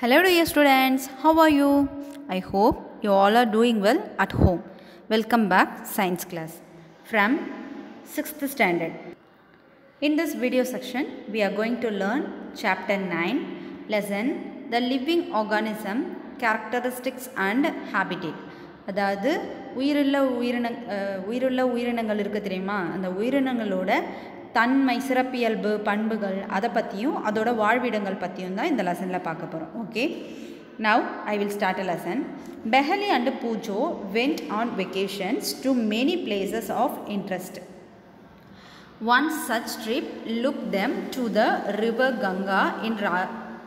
Hello dear students, how are you? I hope you all are doing well at home. Welcome back science class from 6th standard. In this video section, we are going to learn chapter 9, lesson The Living Organism, Characteristics and Habitat. அதாவது உயிருள்ள உயிரின அஹ், உயிருள்ள உயிரினங்கள் இருக்குது தெரியுமா அந்த உயிரினங்களோட தன்மை சிறப்பியல்பு பண்புகள் அதை பற்றியும் அதோட வாழ்விடங்கள் பற்றியும் தான் இந்த லெசனில் பார்க்க போகிறோம் okay now I will start a lesson பெஹலி and Pujo went on vacations to many places of interest One such trip took them to the river Ganga in Ra-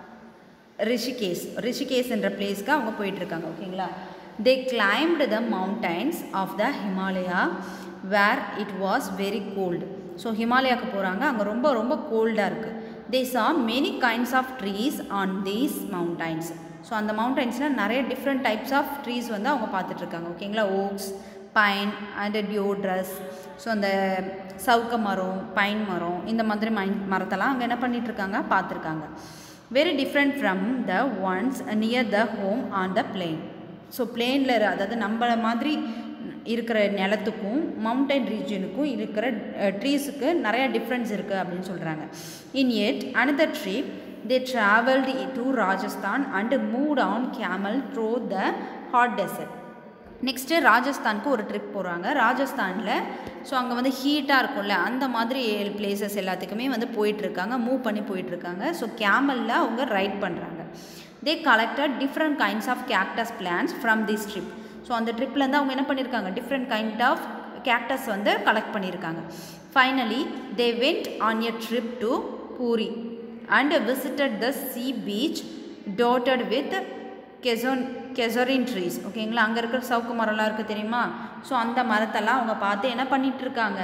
Rishikesh Rishikesh என்ற பிளேஸ்க்கு அவங்க போயிட்டுருக்காங்க ஓகேங்களா they climbed the mountains of the Himalaya where it was very cold so ஹிமாலயாவுக்கு போகிறாங்க அங்கே ரொம்ப ரொம்ப கோல்டாக இருக்குது they saw many kinds of trees on these mountains so அந்த மவுண்டைன்ஸில் நிறைய டிஃப்ரெண்ட் டைப்ஸ் ஆஃப் ட்ரீஸ் வந்து அவங்க பார்த்துட்ருக்காங்க ஓகேங்களா oaks pine and deodars so அந்த சவுக்க மரம் பைன் மரம் இந்த மாதிரி மைன் மரத்தெல்லாம் அங்கே என்ன பண்ணிகிட்ருக்காங்க பார்த்துருக்காங்க very different from the ones near the home on the plain so பிளேனில் அதாவது நம்மள மாதிரி இருக்கிற நிலத்துக்கும் மவுண்டன் ரீஜனுக்கும் இருக்கிற ட்ரீஸுக்கு நிறைய டிஃப்ரென்ஸ் இருக்குது அப்படின்னு சொல்கிறாங்க in yet another trip they travelled to Rajasthan and moved on camel through the hot desert next ராஜஸ்தானுக்கு ஒரு ட்ரிப் போகிறாங்க ராஜஸ்தானில் ஸோ அங்கே வந்து ஹீட்டாக இருக்கும்ல அந்த மாதிரி பிளேசஸ் எல்லாத்துக்குமே வந்து போயிட்டுருக்காங்க மூவ் பண்ணி போயிட்டுருக்காங்க ஸோ கேமலில் அவங்க ரைட் பண்ணுறாங்க they collected different kinds of cactus plants from this trip so அந்த ட்ரிப்லேருந்து அவங்க என்ன பண்ணியிருக்காங்க டிஃப்ரெண்ட் கைண்ட் ஆஃப் கேக்டஸ் வந்து கலெக்ட் பண்ணியிருக்காங்க finally they went on a trip to Puri and visited the sea beach dotted with கெசோன் casuarina trees ஓகேங்களா அங்கே இருக்கிற சவுக்கு மரம்லாம் இருக்குது தெரியுமா ஸோ அந்த மரத்தெல்லாம் அவங்க பார்த்து என்ன பண்ணிட்டு இருக்காங்க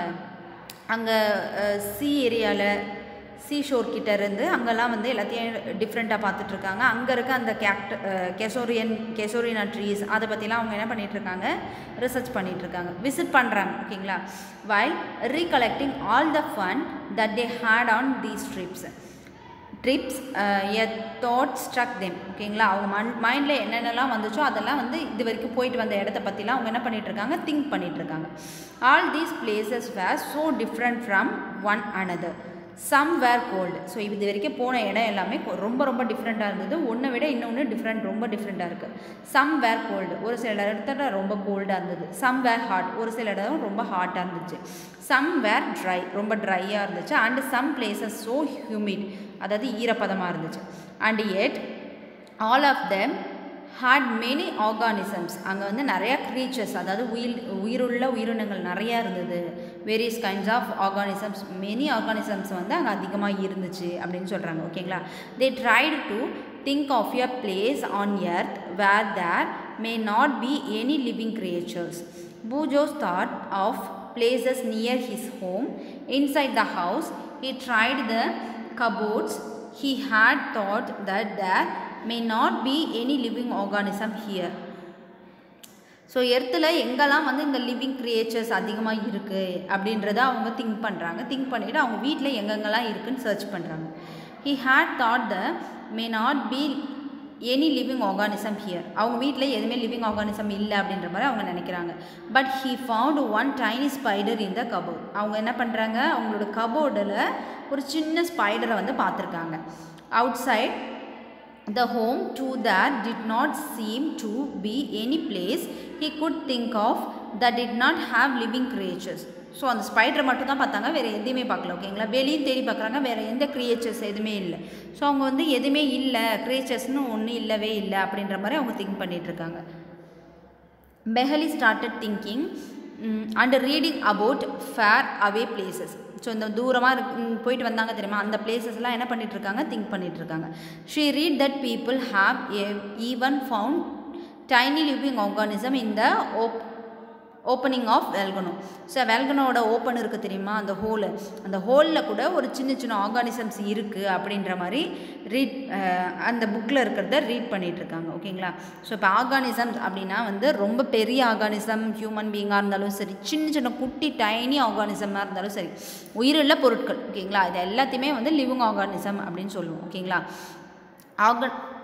அங்கே சி ஏரியாவில் சீ ஷோர் கிட்ட இருந்து அங்கெல்லாம் வந்து எல்லாத்தையும் டிஃப்ரெண்ட்டாக பார்த்துட்ருக்காங்க அங்கே இருக்க அந்த கேக்ட கெசோரியன் கெசோரினா ட்ரீஸ் அதை பற்றிலாம் அவங்க என்ன பண்ணிகிட்ருக்காங்க ரிசர்ச் பண்ணிகிட்ருக்காங்க விசிட் பண்ணுறாங்க ஓகேங்களா while recollecting all the fun that they had on these trips trips a thought struck them ஓகேங்களா அவங்க மண் மைண்டில் என்னென்னலாம் வந்துச்சோ அதெல்லாம் வந்து இது வரைக்கும் போயிட்டு வந்த இடத்த பற்றிலாம் அவங்க என்ன பண்ணிட்டு இருக்காங்க திங்க் பண்ணிட்டு இருக்காங்க all these places were so different from one another some were cold so இது வரைக்கும் போன இடம் எல்லாமே கொ- ரொம்ப ரொம்ப டிஃப்ரெண்ட்டாக இருந்தது ஒன்றை விட இன்னொன்று டிஃப்ரெண்ட் ரொம்ப டிஃப்ரெண்ட்டாக இருக்குது சம் வேர் கோல்டு ஒரு சில இடத்துல ரொம்ப கோல்டாக இருந்தது சம் வேர் ஹாட் ஒரு சில இடம் ரொம்ப ஹாட்டாக இருந்துச்சு சம் வேர் ட்ரை ரொம்ப ட்ரையாக இருந்துச்சு and some places so humid அதாவது ஈரப்பதமாக இருந்துச்சு and at all of them had many organisms அங்கே வந்து நிறையா க்ரீச்சர்ஸ் அதாவது உயிர் உயிருள்ள உயிரினங்கள் நிறையா இருந்தது various kinds of organisms many organisms வந்து அங்கே அதிகமாக இருந்துச்சு அப்படின்னு சொல்கிறாங்க ஓகேங்களா they tried to think of your place on earth where there may not be any living creatures Boojho's thought of places near his home. Inside the house, he tried the cupboards. He had thought that there may not be any living organism here. So எர்த்தில் எங்கெல்லாம் வந்து இந்த living creatures அதிகமாக இருக்குது அப்படின்றத அவங்க think பண்ணுறாங்க think பண்ணிவிட்டு அவங்க வீட்டில் எங்கெங்கெல்லாம் இருக்குன்னு சர்ச் பண்ணுறாங்க he had thought the may not be any living organism here அவங்க வீட்டில் எதுவுமே லிவிங் ஆர்கானிசம் இல்லை அப்படின்ற மாதிரி அவங்க நினைக்கிறாங்க but he found one tiny spider in the cupboard அவங்க என்ன பண்ணுறாங்க அவங்களோட கபோர்டில் ஒரு சின்ன ஸ்பைடரை வந்து பார்த்துருக்காங்க outside The home to that did not seem to be any place he could think of that did not have living creatures. So அந்த ஸ்பைடரை மட்டும் தான் பார்த்தாங்க வேறு எதுவுமே பார்க்கல ஓகேங்களா வெளியும் தேடி பார்க்குறாங்க வேறு எந்த கிரியேச்சர்ஸ் எதுவுமே இல்லை ஸோ அவங்க வந்து எதுவுமே இல்லை கிரியேச்சர்ஸ்னு ஒன்றும் இல்லவே இல்லை அப்படின்ற மாதிரி அவங்க திங்க் பண்ணிட்டு இருக்காங்க Paheli started thinking and reading about far away places so இந்த தூரமாக இருக்கு ம், போயிட்டு வந்தாங்க தெரியுமா அந்த பிளேசஸ்லாம் என்ன பண்ணிட்டு இருக்காங்க திங்க் பண்ணிட்டு இருக்காங்க she read that people have even found tiny living organism in the ஓப் ஓப்பனிங் ஆஃப் வெல்கனோ ஸோ வெல்கனோட ஓப்பன் இருக்குது தெரியுமா அந்த ஹோலு அந்த ஹோலில் கூட ஒரு சின்ன சின்ன ஆர்கானிசம்ஸ் இருக்குது அப்படின்ற மாதிரி ரீட் அந்த புக்கில் இருக்கிறத ரீட் பண்ணிட்டு இருக்காங்க ஓகேங்களா ஸோ இப்போ ஆர்கானிசம்ஸ் அப்படின்னா வந்து ரொம்ப பெரிய ஆர்கானிசம் ஹியூமன் பீயிங்காக இருந்தாலும் சரி சின்ன சின்ன குட்டி டைனி ஆர்கானிசமாக இருந்தாலும் சரி உயிருள்ள பொருட்கள் ஓகேங்களா இது எல்லாத்தையுமே வந்து லிவிங் ஆர்கானிசம் அப்படின்னு சொல்லுவோம் ஓகேங்களா organ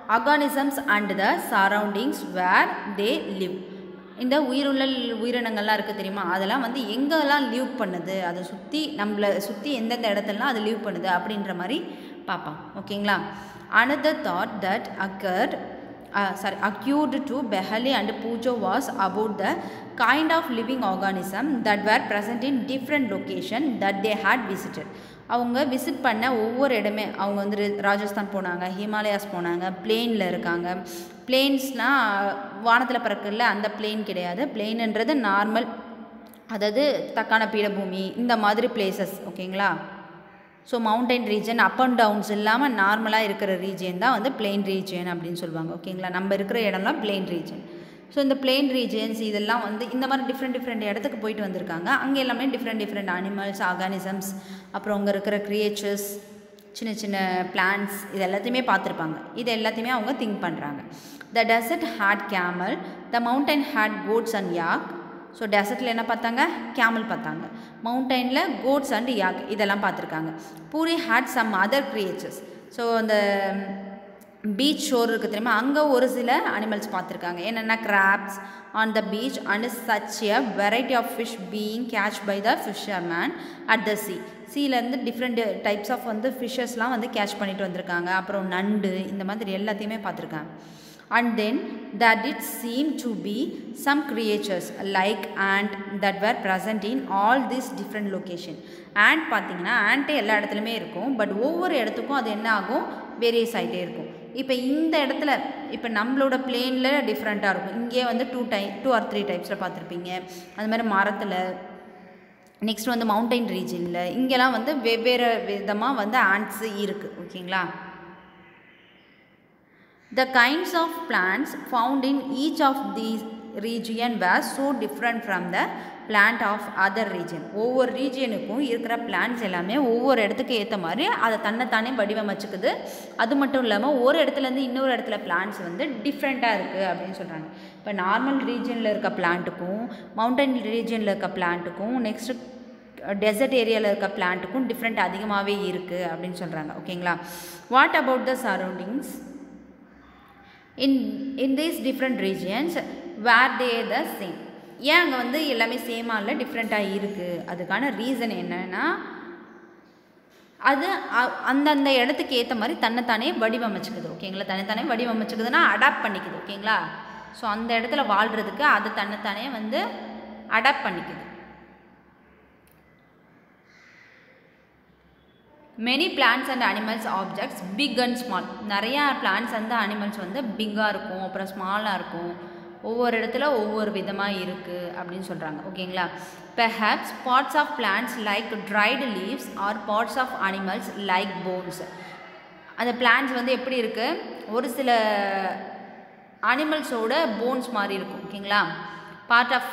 organisms and the surroundings where they live இந்த உயிருள்ள உயிரினங்கள்லாம் இருக்குது தெரியுமா அதெல்லாம் வந்து எங்கெல்லாம் லீவ் பண்ணுது அதை சுற்றி நம்மளை சுற்றி எந்தெந்த இடத்துலலாம் அது லீவ் பண்ணுது அப்படின்ற மாதிரி பார்ப்பான் ஓகேங்களா another thought that occurred sorry occurred to Paheli and Boojho was about the kind of living organism that were present in different location that they had visited அவங்க விசிட் பண்ண ஒவ்வொரு இடமே அவங்க வந்து ராஜஸ்தான் போனாங்க ஹிமாலயாஸ் போனாங்க பிளெயினில் இருக்காங்க பிளெயின்ஸ்னால் வானத்தில் பறக்கல அந்த பிளெயின் கிடையாது பிளெயின்ன்றது நார்மல் அதாவது தக்கான பீடபூமி இந்த மாதிரி பிளேசஸ் ஓகேங்களா so mountain region up and downs இல்லாமல் நார்மலாக இருக்கிற ரீஜியன் தான் வந்து பிளெயின் ரீஜியன் அப்படின்னு சொல்லுவாங்க ஓகேங்களா நம்ம இருக்கிற இடம்லாம் பிளெயின் ரீஜன் ஸோ இந்த பிளெயின் ரீஜியன்ஸ் இதெல்லாம் வந்து இந்த மாதிரி டிஃப்ரெண்ட் டிஃப்ரெண்ட் இடத்துக்கு போயிட்டு வந்திருக்காங்க அங்கே எல்லாமே டிஃப்ரெண்ட் டிஃப்ரெண்ட் அனிமல்ஸ் ஆர்கானிசம்ஸ் அப்புறம் அங்கே இருக்கிற க்ரியேச்சர்ஸ் சின்ன சின்ன பிளான்ஸ் இது எல்லாத்தையுமே பார்த்துருப்பாங்க இது எல்லாத்தையுமே அவங்க திங்க் பண்ணுறாங்க the desert had camel the mountain had goats and yak so டெசர்ட்டில் என்ன பார்த்தாங்க கேமல் பார்த்தாங்க மவுண்டனில் கோட்ஸ் அண்ட் யாக் இதெல்லாம் பார்த்துருக்காங்க Puri had some other creatures so அந்த பீச் ஷோர் இருக்குது தெரியுமா அங்கே ஒரு சில அனிமல்ஸ் பார்த்துருக்காங்க என்னென்ன crabs on the beach and such a variety of fish being catch by the fisherman at the sea சீலேருந்து டிஃப்ரெண்ட் டைப்ஸ் ஆஃப் வந்து ஃபிஷ்ஷஸ்லாம் வந்து கேட்ச் பண்ணிட்டு வந்திருக்காங்க அப்புறம் நண்டு இந்த மாதிரி எல்லாத்தையுமே பார்த்துருக்காங்க and then that it seemed to be some creatures like ant that were present in all these different location ant பார்த்தீங்கன்னா ant எல்லா இடத்துலையுமே இருக்கும் பட் ஒவ்வொரு இடத்துக்கும் அது என்ன ஆகும் வேரியஸ் ஆகிட்டே இருக்கும் இப்போ இந்த இடத்துல இப்போ நம்மளோட பிளேனில் டிஃப்ரெண்ட்டாக இருக்கும் இங்கே வந்து டூ டை டூ ஆர் த்ரீ டைப்ஸில் பார்த்துருப்பீங்க அது மாதிரி மரத்தில் நெக்ஸ்ட் வந்து மவுண்டைன் ரீஜனில் இங்கெல்லாம் வந்து வெவ்வேறு விதமாக வந்து ஆண்ட்ஸு இருக்குது ஓகேங்களா The kinds of plants found in each of these region were so different from the plant of other region ஒவ்வொரு ரீஜியனுக்கும் இருக்கிற பிளான்ஸ் எல்லாமே ஒவ்வொரு இடத்துக்கு ஏற்ற மாதிரி அதை தன்னைத்தானே வடிவமைச்சுக்குது அது மட்டும் இல்லாமல் ஒரு இடத்துலேருந்து இன்னொரு இடத்துல பிளான்ஸ் வந்து டிஃப்ரெண்ட்டாக இருக்குது அப்படின்னு சொல்கிறாங்க இப்போ நார்மல் ரீஜனில் இருக்க பிளான்ட்டுக்கும் மவுண்டன் ரீஜனில் இருக்க பிளான்ட்டுக்கும் நெக்ஸ்ட்டு டெசர்ட் ஏரியாவில் இருக்க பிளான்ட்டுக்கும் டிஃப்ரெண்ட் அதிகமாகவே இருக்குது அப்படின்னு சொல்கிறாங்க ஓகேங்களா what about the surroundings in in these different regions where they the same ஏன் அங்கே வந்து எல்லாமே சேமாக இல்லை டிஃப்ரெண்ட்டாக இருக்குது அதுக்கான ரீசன் என்னன்னா அது அந்தந்த இடத்துக்கு ஏற்ற மாதிரி தன்னைத்தானே வடிவமைச்சுக்குது ஓகேங்களா தன்னைத்தானே வடிவமைச்சுக்குதுன்னா அடாப்ட் பண்ணிக்குது ஓகேங்களா ஸோ அந்த இடத்துல வாழ்கிறதுக்கு அது தன்னைத்தானே வந்து அடாப்ட் பண்ணிக்குது many plants and animals objects big and small நிறையா பிளான்ஸ் அண்ட் அனிமல்ஸ் வந்து பிக்காக இருக்கும் அப்புறம் ஸ்மாலாக இருக்கும் ஒவ்வொரு இடத்துல ஒவ்வொரு விதமாக இருக்குது அப்படின்னு சொல்கிறாங்க ஓகேங்களா perhaps parts of plants like dried leaves or parts of animals like bones அந்த பிளான்ஸ் வந்து எப்படி இருக்குது ஒரு சில அனிமல்ஸோட போன்ஸ் மாதிரி இருக்கும் ஓகேங்களா பார்ட் ஆஃப்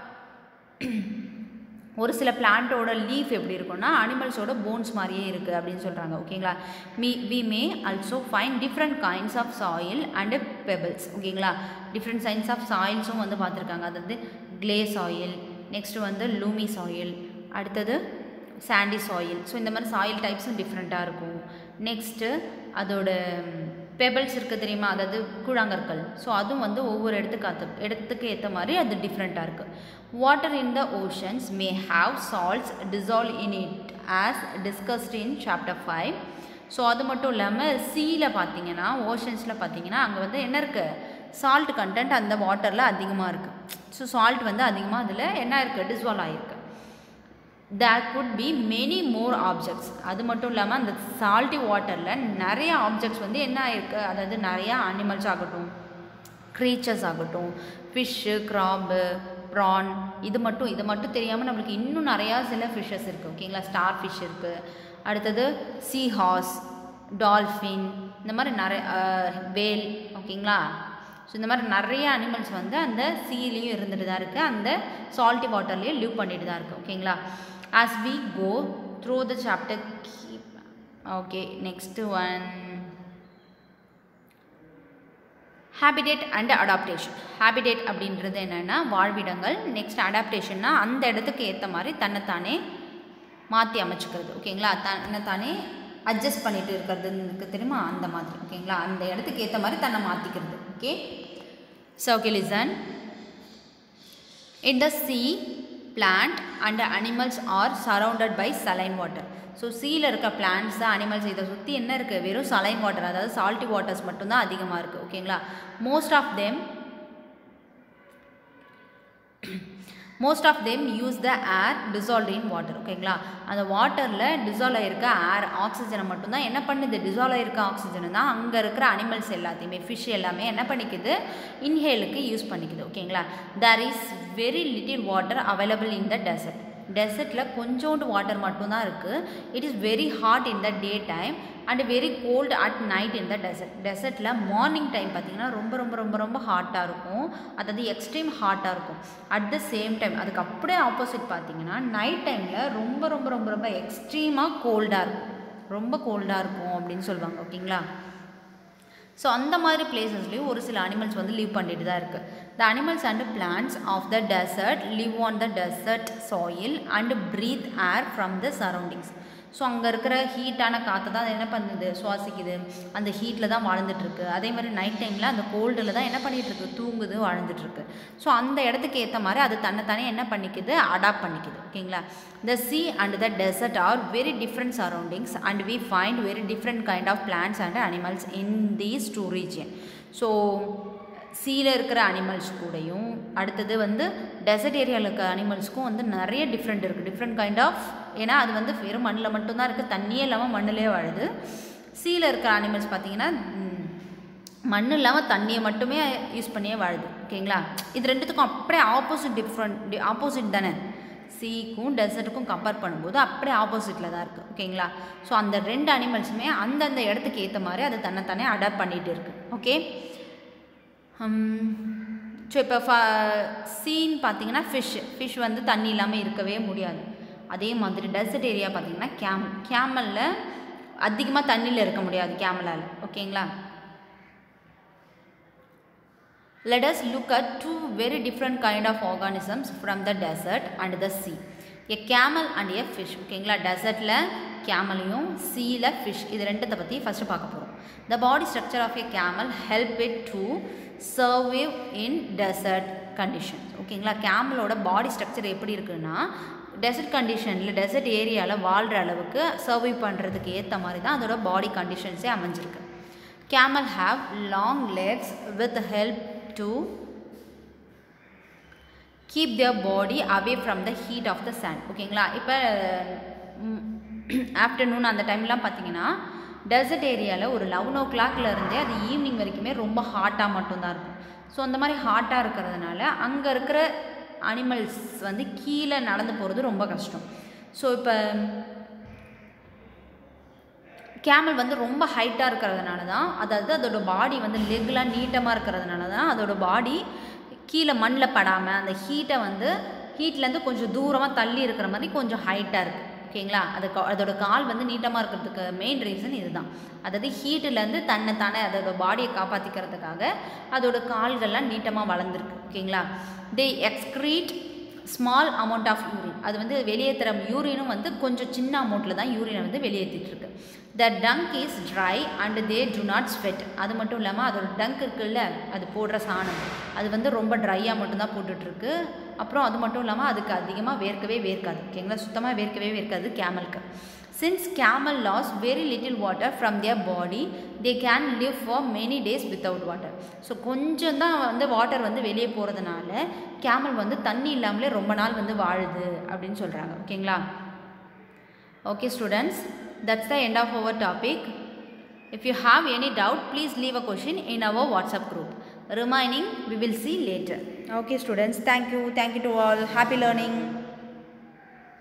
ஒரு சில பிளான்ட்டோட லீஃப் எப்படி இருக்கும்னா அனிமல்ஸோட போன்ஸ் மாதிரியே இருக்குது அப்படின்னு சொல்கிறாங்க ஓகேங்களா me we may also find different kinds of soil and pebbles ஓகேங்களா டிஃப்ரெண்ட் சைன்ஸ் ஆஃப் சாயில்ஸும் வந்து பார்த்துருக்காங்க அதாவது கிளே சாயில் நெக்ஸ்ட்டு வந்து லூமி சாயில் அடுத்தது சாண்டி சாயில் ஸோ இந்த மாதிரி சாயில் டைப்ஸும் டிஃப்ரெண்ட்டாக இருக்கும் நெக்ஸ்ட்டு அதோட பெபிள்ஸ் இருக்குது தெரியுமா அதாவது கூழாங்கற்கள் ஸோ அதுவும் வந்து ஒவ்வொரு இடத்துக்கு அது இடத்துக்கு ஏற்ற மாதிரி அது டிஃப்ரெண்ட்டாக இருக்குது water in the oceans may have salts dissolve in it as discussed in chapter five so அது மட்டும் இல்லாமல் சீயில் பார்த்தீங்கன்னா ஓஷன்ஸில் பார்த்தீங்கன்னா அங்கே வந்து என்ன இருக்குது சால்ட் கண்டென்ட் அந்த வாட்டரில் அதிகமாக இருக்குது ஸோ சால்ட் வந்து அதிகமாக அதில் என்ன இருக்குது டிசால்வ் ஆகிருக்கு there could be many more objects அது மட்டும் இல்லாமல் அந்த சால்ட்டி வாட்டரில் நிறைய ஆப்ஜெக்ட்ஸ் வந்து என்ன ஆயிருக்கு அதாவது நிறையா அனிமல்ஸ் ஆகட்டும் க்ரீச்சர்ஸ் ஆகட்டும் ஃபிஷ்ஷு க்ராப்பு ப்ரான் இது மட்டும் இது மட்டும் தெரியாமல் நம்மளுக்கு இன்னும் நிறையா சில ஃபிஷ்ஷஸ் இருக்குது ஓகேங்களா ஸ்டார் ஃபிஷ் இருக்குது அடுத்தது சீ ஹார்ஸ் டால்ஃபின் இந்த மாதிரி நிறைய வேல் ஓகேங்களா ஸோ இந்த மாதிரி நிறைய அனிமல்ஸ் வந்து அந்த சீலையும் இருந்துட்டு தான் இருக்குது அந்த சால்ட்டி வாட்டர்லேயும் லிவ் பண்ணிட்டு தான் இருக்குது ஓகேங்களா as we go through the chapter keep okay next one habitat and adaptation habitat அப்படின்றது என்னென்னா வாழ்விடங்கள் நெக்ஸ்ட் அடாப்டேஷன்னா அந்த இடத்துக்கு ஏற்ற மாதிரி தன்னைத்தானே மாற்றி அமைச்சுக்கிறது ஓகேங்களா தன்னைத்தானே அட்ஜஸ்ட் பண்ணிட்டு இருக்கிறதுக்கு தெரியுமா அந்த மாதிரி ஓகேங்களா அந்த இடத்துக்கு ஏற்ற மாதிரி தன்னை மாற்றிக்கிறது okay so okay listen in the sea plant and animals are surrounded by saline water so சீல இருக்க பிளான்ட்ஸ் அனிமல்ஸ் இதை சுற்றி என்ன இருக்குது வெறும் சலைன் வாட்டர் அதாவது சால்ட்டி வாட்டர்ஸ் மட்டும்தான் அதிகமாக இருக்குது ஓகேங்களா most of them most of them use the air dissolve in water ஓகேங்களா அந்த வாட்டரில் டிசால்வ் ஆகிருக்க ஏர் ஆக்சிஜனை மட்டும்தான் என்ன பண்ணுது டிசால்வ் ஆகிருக்க ஆக்சிஜனை தான் அங்கே இருக்கிற அனிமல்ஸ் எல்லாத்தையுமே ஃபிஷ் எல்லாமே என்ன பண்ணிக்குது இன்ஹேலுக்கு யூஸ் பண்ணிக்குது ஓகேங்களா there is very little water available in the desert டெசர்ட்டில் கொஞ்சோண்டு வாட்டர் மட்டும்தான் இருக்குது it is very hot in the day time and very cold at night in the desert டெசர்ட்டில் மார்னிங் டைம் பார்த்திங்கன்னா ரொம்ப ரொம்ப ரொம்ப ரொம்ப ஹாட்டாக இருக்கும் அதாவது எக்ஸ்ட்ரீம் ஹாட்டாக இருக்கும் அட் த சேம் டைம் அதுக்கு அப்படியே ஆப்போசிட் பார்த்திங்கன்னா நைட் டைமில் ரொம்ப ரொம்ப ரொம்ப ரொம்ப எக்ஸ்ட்ரீமாக கோல்டாக இருக்கும் ரொம்ப கோல்டாக இருக்கும் அப்படின்னு சொல்லுவாங்க ஓகேங்களா ஸோ அந்த மாதிரி பிளேசஸ்லேயும் ஒரு சில அனிமல்ஸ் வந்து லீவ் பண்ணிட்டு தான் இருக்குது the animals and plants of the desert live on the desert soil and breathe air from the surroundings so அங்கே இருக்கிற ஹீட்டான காற்றை தான் அது என்ன பண்ணுது சுவாசிக்குது அந்த ஹீட்டில் தான் வாழ்ந்துட்டுருக்கு அதே மாதிரி நைட் டைமில் அந்த கோல்டில் தான் என்ன பண்ணிகிட்ருக்கு தூங்குது வாழ்ந்துட்டுருக்கு ஸோ அந்த இடத்துக்கு ஏற்ற மாதிரி அது தன்னைத்தானே என்ன பண்ணிக்குது அடாப்ட் பண்ணிக்குது ஓகேங்களா the sea and the desert are very different surroundings and we find very different kind of plants and animals in these two region so சீல இருக்கிற அனிமல்ஸ் கூடயும் அடுத்தது வந்து டெசர்ட் ஏரியாவில் இருக்க அனிமல்ஸ்க்கும் வந்து நிறைய டிஃப்ரெண்ட் இருக்குது டிஃப்ரெண்ட் கைண்ட் ஆஃப் ஏன்னா அது வந்து வெறும் மண்ணில் மட்டும்தான் இருக்குது தண்ணியே இல்லாமல் மண்ணிலே வாழுது சீல இருக்கிற அனிமல்ஸ் பார்த்திங்கன்னா மண் இல்லாமல் தண்ணியை மட்டுமே யூஸ் பண்ணியே வாழுது ஓகேங்களா இது ரெண்டுத்துக்கும் அப்படியே ஆப்போசிட் டிஃப்ரெண்ட் ஆப்போசிட் தானே சீக்கும் டெசர்ட்டுக்கும் கம்பேர் பண்ணும்போது அப்படியே ஆப்போசிட்டில் தான் இருக்குது ஓகேங்களா ஸோ அந்த ரெண்டு அனிமல்ஸுமே அந்தந்த இடத்துக்கு ஏற்ற மாதிரி அது தன்னைத்தானே அடாப்ட் பண்ணிகிட்டு இருக்குது ஓகே ஸோ இப்போ ஃப சீன் பார்த்தீங்கன்னா ஃபிஷ் ஃபிஷ் வந்து தண்ணி இல்லாமல் இருக்கவே முடியாது அதே மாதிரி டெசர்ட் ஏரியா பார்த்தீங்கன்னா கேமல் கேமலில் அதிகமாக தண்ணியில் இருக்க முடியாது கேமலால் ஓகேங்களா let us look at two very different kind of organisms from the desert and the sea a camel and a fish ஓகேங்களா டெசர்ட்டில் கேமலையும் சீல ஃபிஷ் இது ரெண்டத்தை பற்றி ஃபஸ்ட்டு பார்க்க போகிறோம் the body structure of a camel help it to survive in desert conditions ஓகேங்களா கேமலோட பாடி structure எப்படி இருக்குன்னா டெசர்ட் கண்டிஷனில் டெசர்ட் ஏரியாவில் வாழ்கிற அளவுக்கு சர்வை பண்ணுறதுக்கு ஏற்ற மாதிரி தான் அதோட பாடி கண்டிஷன்ஸே அமைஞ்சிருக்கு camel have long legs with help to keep their body away from the heat of the sun ஓகேங்களா இப்போ ஆஃப்டர்நூன் அந்த டைம்லாம் பார்த்தீங்கன்னா டெசர்ட் ஏரியாவில் ஒரு லெவன் ஓ கிளாக்ல இருந்தே அது ஈவினிங் வரைக்குமே ரொம்ப ஹாட்டாக மட்டும்தான் இருக்கும் ஸோ அந்த மாதிரி ஹாட்டாக இருக்கிறதுனால அங்கே இருக்கிற அனிமல்ஸ் வந்து கீழே நடந்து போகிறது ரொம்ப கஷ்டம் ஸோ இப்போ கேமல் வந்து ரொம்ப ஹைட்டாக இருக்கிறதுனால தான் அதாவது அதோட பாடி வந்து லெக்லாம் நீட்டமாக இருக்கிறதுனால தான் அதோட பாடி கீழே மண்ணில் படாமல் அந்த ஹீட்டை வந்து ஹீட்லேருந்து கொஞ்சம் தூரமாக தள்ளி இருக்கிற மாதிரி கொஞ்சம் ஹைட்டாக இருக்குது ஓகேங்களா அது அதோட கால் வந்து நீட்டமாக இருக்கிறதுக்கு மெயின் ரீசன் இதுதான் அதாவது ஹீட்டுலேருந்து தன்னை தானே அதோட பாடியை காப்பாற்றிக்கிறதுக்காக அதோட கால்கள்லாம் நீட்டமாக வளர்ந்துருக்கு ஓகேங்களா they excrete small amount of urine அது வந்து வெளியேற்றுற யூரினும் வந்து கொஞ்சம் சின்ன அமௌண்ட்டில் தான் யூரினை வந்து வெளியேற்றிட்டு இருக்கு the tongue is dry and they do not sweat அது மட்டும் இல்லாமல் அதோட டங்க் இருக்குல்ல அது போடுற சாணம் அது வந்து ரொம்ப ட்ரையாக மட்டும்தான் போட்டுட்ருக்கு அப்புறம் அது மட்டும் இல்லாமல் அதுக்கு அதிகமாக வேர்க்கவே வேர்க்காது ஓகேங்களா சுத்தமாக வேர்க்கவே வேர்க்காது கேமலுக்கு since camel loss very little water from their body they can live for many days without water so கொஞ்சம் தான் வந்து வாட்டர் வந்து வெளியே போகிறதுனால கேமல் வந்து தண்ணி இல்லாமலே ரொம்ப நாள் வந்து வாழுது அப்படின்னு சொல்கிறாங்க ஓகேங்களா okay students that's the end of our topic If you have any doubt, please leave a question in our WhatsApp group. Remaining, we will see later. Okay, students. Thank you. Thank you to all. Happy learning.